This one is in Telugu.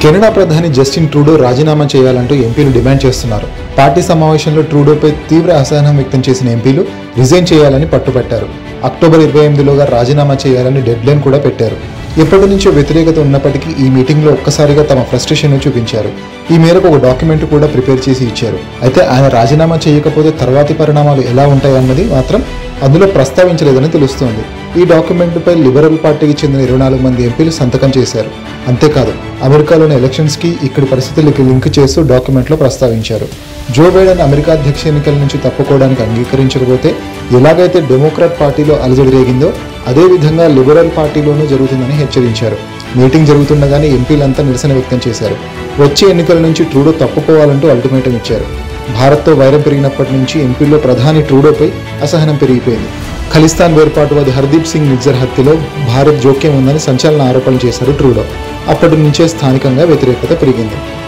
కెనడా ప్రధాని జస్టిన్ ట్రూడో రాజీనామా చేయాలంటూ ఎంపీలు డిమాండ్ చేస్తున్నారు పార్టీ సమావేశంలో ట్రూడోపై తీవ్ర అసహనం వ్యక్తం చేసిన ఎంపీలు రిజైన్ చేయాలని పట్టుబట్టారు అక్టోబర్ ఇరవై ఎనిమిదిలోగా రాజీనామా చేయాలని డెడ్లైన్ కూడా పెట్టారు ఎప్పటి నుంచో వ్యతిరేకత ఉన్నప్పటికీ ఈ మీటింగ్లో ఒక్కసారిగా తమ ఫ్రస్ట్రేషన్ చూపించారు ఈ మేరకు ఒక డాక్యుమెంట్ కూడా ప్రిపేర్ చేసి ఇచ్చారు అయితే ఆయన రాజీనామా చేయకపోతే తర్వాతి పరిణామాలు ఎలా ఉంటాయన్నది మాత్రం అందులో ప్రస్తావించలేదని తెలుస్తోంది ఈ డాక్యుమెంట్పై లిబరల్ పార్టీకి చెందిన ఇరవై నాలుగు మంది ఎంపీలు సంతకం చేశారు అంతేకాదు అమెరికాలోని ఎలక్షన్స్కి ఇక్కడి పరిస్థితులకి లింక్ చేస్తూ డాక్యుమెంట్లో ప్రస్తావించారు జో బైడెన్ అమెరికా అధ్యక్ష ఎన్నికల నుంచి తప్పుకోవడానికి అంగీకరించకపోతే ఎలాగైతే డెమోక్రాట్ పార్టీలో అలజడి రేగిందో అదే విధంగా లిబరల్ పార్టీలోనూ జరుగుతుందని హెచ్చరించారు మీటింగ్ జరుగుతుండగానే ఎంపీలంతా నిరసన వ్యక్తం చేశారు వచ్చే ఎన్నికల నుంచి ట్రూడో తప్పుకోవాలంటూ అల్టిమేటం ఇచ్చారు భారత్తో వైరం పెరిగినప్పటి నుంచి ఎంపీల్లో ప్రధాని ట్రూడోపై అసహనం పెరిగిపోయింది ఖలిస్తాన్ వేర్పాటువాది హర్దీప్ సింగ్ నిజ్జర్ హత్యలో భారత్ జోక్యం ఉందని సంచలన ఆరోపణలు చేశారు ట్రూడో అప్పటి నుంచే స్థానికంగా వ్యతిరేకత పెరిగింది